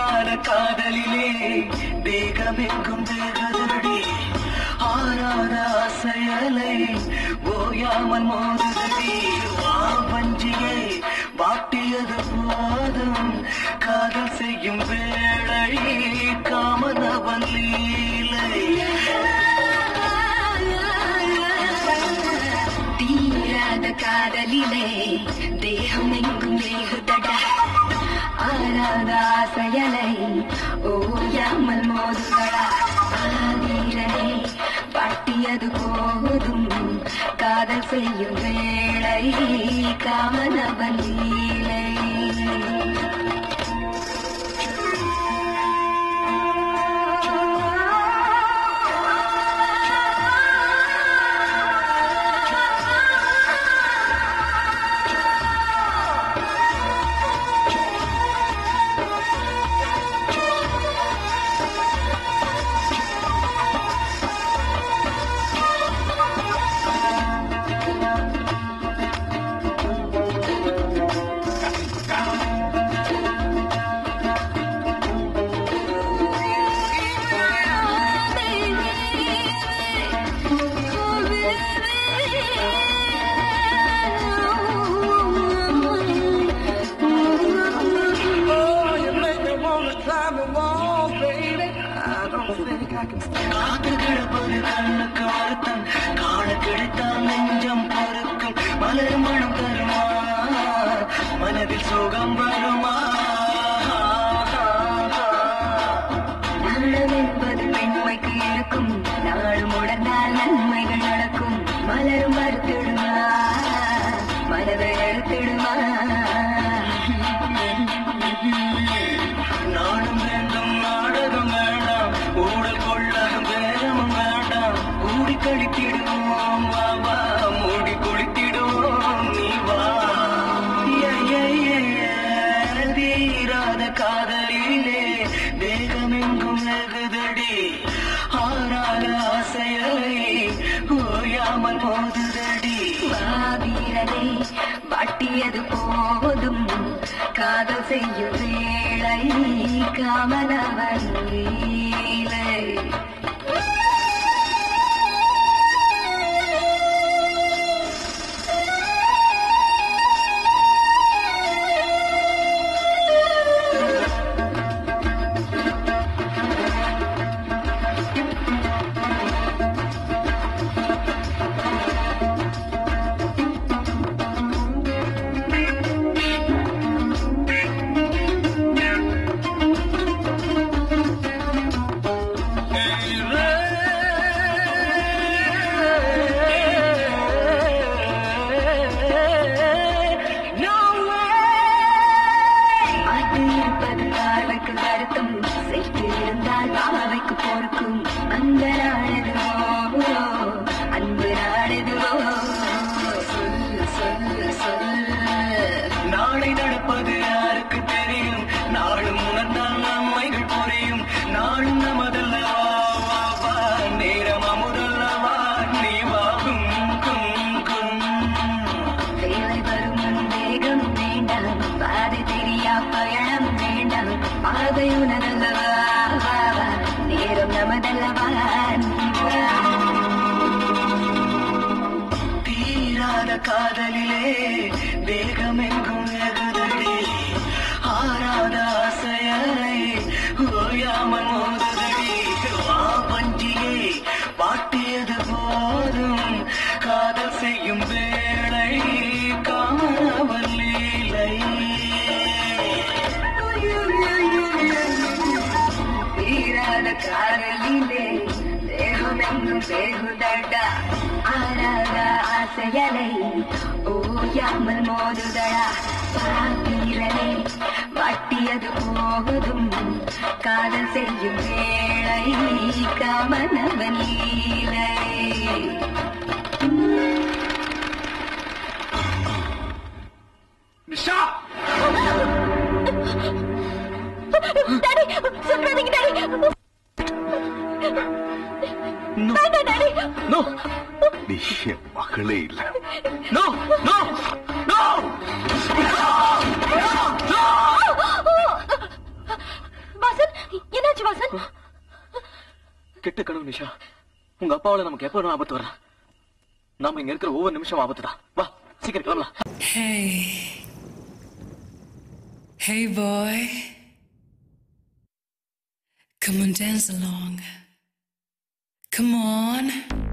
தீராத காதலிலே தேகமெங்கும் தேகதடி ஆறாத ஆசையலை ஓயாமல் மோதுதடி வா வஞ்சியை வாட்டியது போதும் காதல் செய்யும் வேளை காமனவன் லீலை தீராத காதலிலே தேகம் எங்கும் வேகுதடா ஆராத ஆசையலை ஓயாமல் மோதுதடா ஆதீரனே பட்டியது போதும் காதல் செய்யும் வேளை காமனவன் லீலை காத்து கிடப்பது கண்ணுக்கு வருத்தம் காண கிடைத்தால் நெஞ்சம் பொறுக்கும் மலர் மனம் தருமா மனதில் சுகம் வருமா நாணம் என்பது பெண்மைக்கு இருக்கும் நாள் முடர்ந்தால் நன்மைகள் நடக்கும் மலரும் மறுத்திடுமா மனதை எடுத்திடுமா நானும் வேண்டும் நாடகம் வேண்டாம் ஊடல் கொள்ளகம் வேறமும் வேண்டாம் கூடி கழித்திடுவோம் வா வா மூடி குளித்திடுவோம் நீ வா ஏ, ஏ, ஏ, ஏ, தீராத காதலிலே தேகமெங்கும் நெகுதடி ஆறாத ஆசையலை ஓயாமல் மோதுதடி வீரனை வாட்டியது போதும் காதல் செய்யும் வேளை காமனவன் லீலை மாட்டு இருப்பது பார்வைக்கு வருத்தம் சேர்த்து இருந்தால் பாவைக்கு பொறுக்கும் அந்த நாளெதுவோ அன்பு நாளெதுவோ சொல்லு சொல்லு சொல்லு நாளை நடப்பது யாருக்கு தெரியும் நாளும் உணர்ந்தால் நன்மைகள் புரியும் நாளும் நமதல்லவா வா வா நேரம் அமுதல்லவா நீ வாகும் கும் கும் வேலை வரும் வேகம் வேண்டாம் பாதை தெரியா பயணம் வேண்டாம் பாதை உனதல்லவா வா, வா. நேரம் நமதல்லவா நீ வா. தீராத காதலிலே வேகமெங்கும் எகுதடி ஆறாத ஆசையலை ஓயாமல் மோதுதடி வா பஞ்சியை வாட்டியது போதும் காதல் செய்யும் வேளை காமவல் லீலை தீராத காதலிலே தேகமெங்கும் வேகுதடா ஆராத ஆசையலை ஓயாமல் மோதுதடா பாத்தீரனை வட்டியது போகுதும் காதல் செய்யும் வேளை கமனவன் லீலை நிஷா டாடி சொல்றாதீங்க டாடி No. வேண்டாம் டாடி நோ நீ என் மகளே இல்ல நோ நோ நோ பா கெட்ட கனவு நிஷா உங்க அப்பாவால நமக்கு எப்ப வேணும் ஆபத்து வரலாம் நாம இங்க இருக்கிற ஒவ்வொரு நிமிஷம் ஆபத்து தான் வா சீக்கிரம் கிளம்பலாம் Hey. Hey, boy. Come on, dance along. Come on.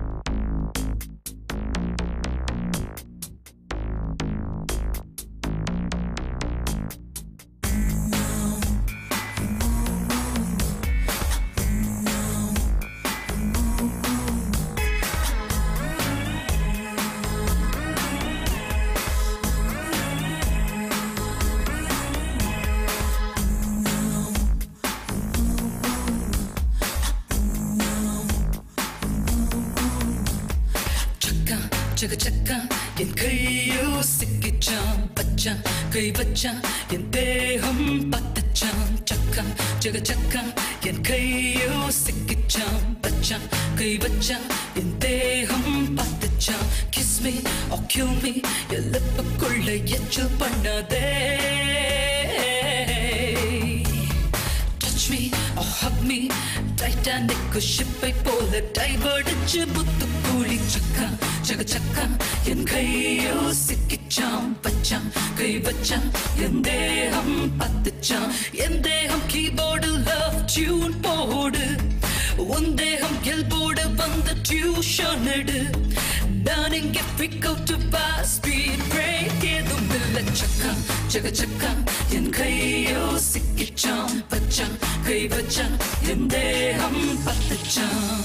சக்கா ஜக சக்கா என் கையோ சிக்கிச்சான் பச்சான் கை வச்சான் என் தேகம் பத்தச்சான் சக்கா ஜக சக்கா என் கையோ சிக்கிச்சான் பச்சான் கை வச்சான் என் தேகம் பத்தச்சான் kiss me or kill me என் லிப்புக்குள்ள எச்சில் பண்ணாதே touch me or hug me Titanic ஷிப்பை போல டைவடிச்சு புத்து கூலி சக்கா ஜக சக்கா என் கையோ சிக்கிச்சான் பச்சான் கை வச்சான் என் தேகம் பத்துச்சான் என் தேகம் கீபோர்டு லவ் டியூன் போடு உன் தேகம் எல்போடு வந்த டியூஷன் எடு நான் இங்கே pick out pass speed break ஏதும் இல்ல சக்கா ஜக சக்கா என் கையோ சிக்கிச்சான் பச்சான் கை வச்சான் என் தேகம் பத்துச்சான்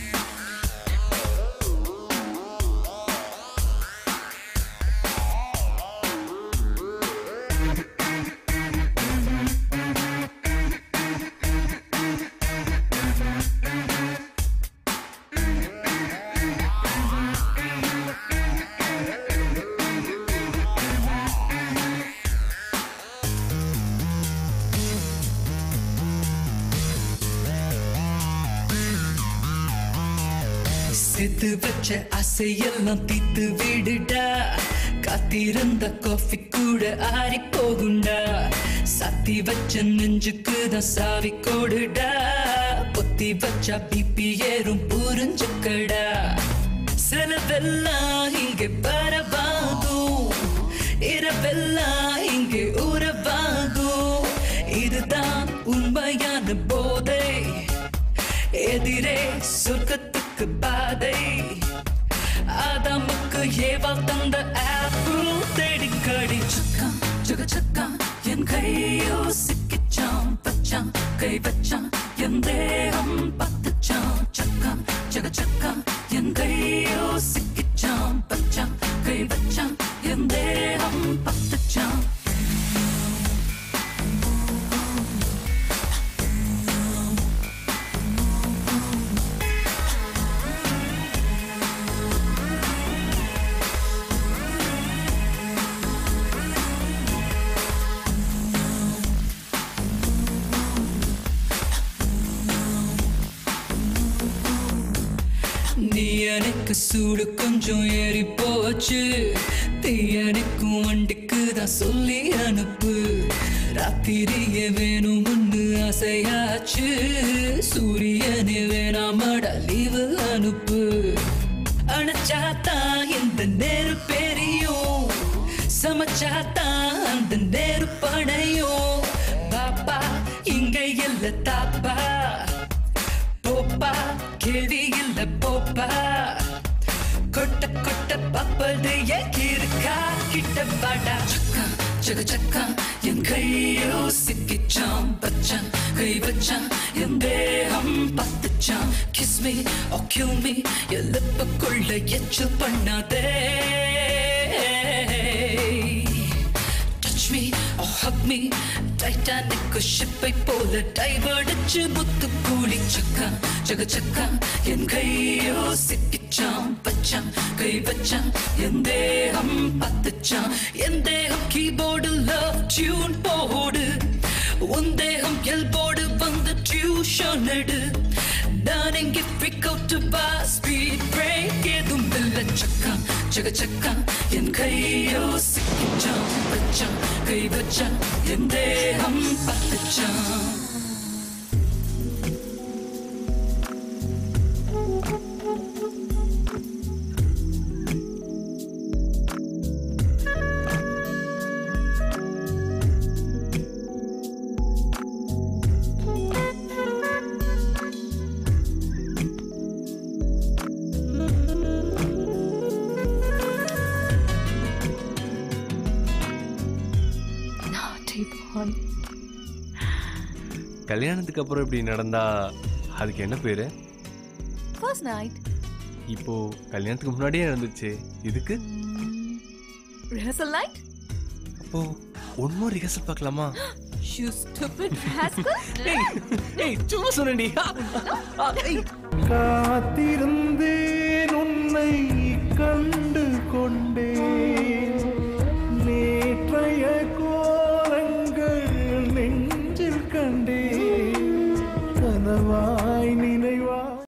சேர்த்து வச்ச ஆசையெல்லாம் தீத்து விடுடா காத்திருந்த காஃபி கூட ஆறி போகுண்டா சாத்தி வச்ச நெஞ்சுக்கு தான் சாவி கோடுடா பொத்தி வச்சா பிபி ஏறும் புரிஞ்சுக்கடா செலவெல்லாம் இங்கே பரவாகும் இரவெல்லாம் இங்கே உறவாகும் இதுதான் உண்மையான போதை எதிரே சொர்க்கத்துக்கு பாதை ஆதாமுக்கு ஏவாள் தந்த ஆப்பிள் தேடி கடி சக்கா ஜக சக்கா என் கையோ சிக்கிச்சான் பச்சான் கை வச்சான் என் தேகம் பத்துச்சான் சக்கா ஜக சக்கா என் கையோ சிக்கிச்சான் பச்சான் கை வச்சான் என் தேகம் பத்துச்சான் நீ எனக்கு சூடு கொஞ்சம் ஏறி போச்சு தீயணைக்கும் வண்டிக்கு தான் சொல்லி அனுப்பு ராத்திரிய வேணும்னு ஆசையாச்சு சூரியனே வேணாமடா லீவு அனுப்பு அணைச்சாத்தான் இந்த நேரு பெரியும் சமைச்சாத்தான் அந்த நேரு பணையும் பாப்பா இங்க இல்ல தாப்பா போப்பா கேள்வி இல்ல போப்பா கொட்ட கொட்ட பப்பது இருக்கா கிட்ட வாடா சக்கா ஜக சக்கா என் கையோ சிக்கிச்சான் பச்சான் கை வச்சான் என் தேகம் பத்துச்சான் kiss me or kill me என் லிப்புக்குள்ள எச்சில் பண்ணாதே touch me or hug me Titanic ஷிப்பை போல டைவடிச்சு முத்து கூலி சக்கா ஜக சக்கா என் கையோ சிக்கிச்சான் பச்சான் கை வச்சான் என் தேகம் பத்துச்சான் என் தேகம் கீபோர்டு லவ் டியூன் போடு உன் தேகம் எல்போடு வந்து டியூஷன் எடு நான் இங்கே பிக் அவுட் பா ஸ்பீட் பிரேக் ஏதும் இல்ல சக்கா ஜக சக்கா என் கையோ சிக்கிச்சான் பச்சான் கை வச்சான் என் தேகம் பத்துச்சான் கல்யாணத்துக்கு அப்புறம் இப்படி நடந்தா அதுக்கு என்ன பேரு ஃபர்ஸ்ட் நைட் இப்போ கல்யாணத்துக்கு முன்னாடியே நடந்துச்சு இதுக்கு ரிஹர்சல் நைட் அப்போ ஒன் மோர் ரிஹர்சல் பார்க்கலாமா யூ ஸ்டூபிட் ராஸ்கல் ஏய், ஏய் சும்மா சொன்னேன்டி ஆ, ஆ, ஏய். காத்திருந்தேன் உன்னை கண்டு